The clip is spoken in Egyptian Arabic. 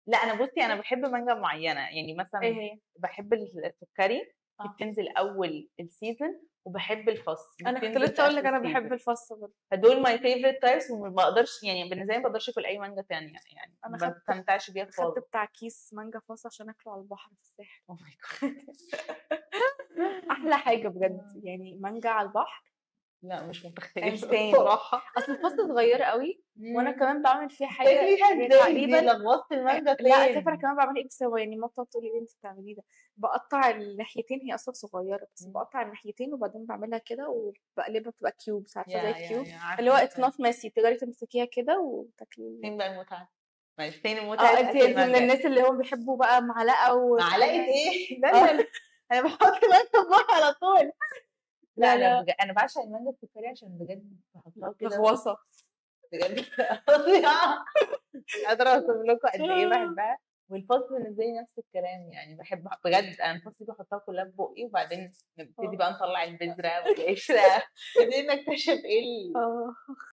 لا انا بصي انا بحب مانجا معينه يعني مثلا ايه هي بحب السكري دي آه. بتنزل اول السيزون وبحب الفص دي انا كنت بتنزل لسه في اقول لك آخر انا بحب السيزون. الفص برضه فدول ماي فيفرت تايبس وما بقدرش يعني بالنسبه لي ما بقدرش اكل اي مانجا تانية يعني أنا ما خدت- بستمتعش بيها خدت خالص بتاع كيس مانجا فص عشان اكله على البحر في الساحل Oh my God. احلى حاجه بجد يعني مانجا على البحر لا مش متخيله إنسان. بصراحه اصل الفص صغير قوي وانا كمان بعمل فيه حاجه تاكليها هي ازاي دي تقريبا لخبطت المانجا لا فين؟ تعرف انا كمان بعمل ايه بس هو يعني ما بتقعد تقول لي إيه انت بتعمليه ده بقطع الناحيتين هي اصلا صغيره بس مم. بقطع الناحيتين وبعدين بعملها كده وبقلبها بتبقى كيوبس عارفه يا- زي يا- الكيوب يا عارفة اللي هو اتس المانجا. نوت ميسي تقدري تمسكيها كده وتاكلي فين بقى المتعه؟ ماشي فين المتعه؟ اه في انت أكل انت من المانجا؟ الناس اللي هم بيحبوا بقى معلقه و معلقه ايه؟ لا آه. لا لا انا بحط مانجا في بقى على طول لا لا، انا بج... انا بعشق المانجا السكري عشان بجد بحطها كده لغواصه بجد فظيعه مش قادره اوصف لكم قد ايه بحبها والفصل بالنسبه لي نفس الكلام يعني بحب بجد انا الفصل دي بحطها كلها في بقي وبعدين نبتدي آه. بقى نطلع البذره والقشره نبتدي نكتشف ايه ال- اه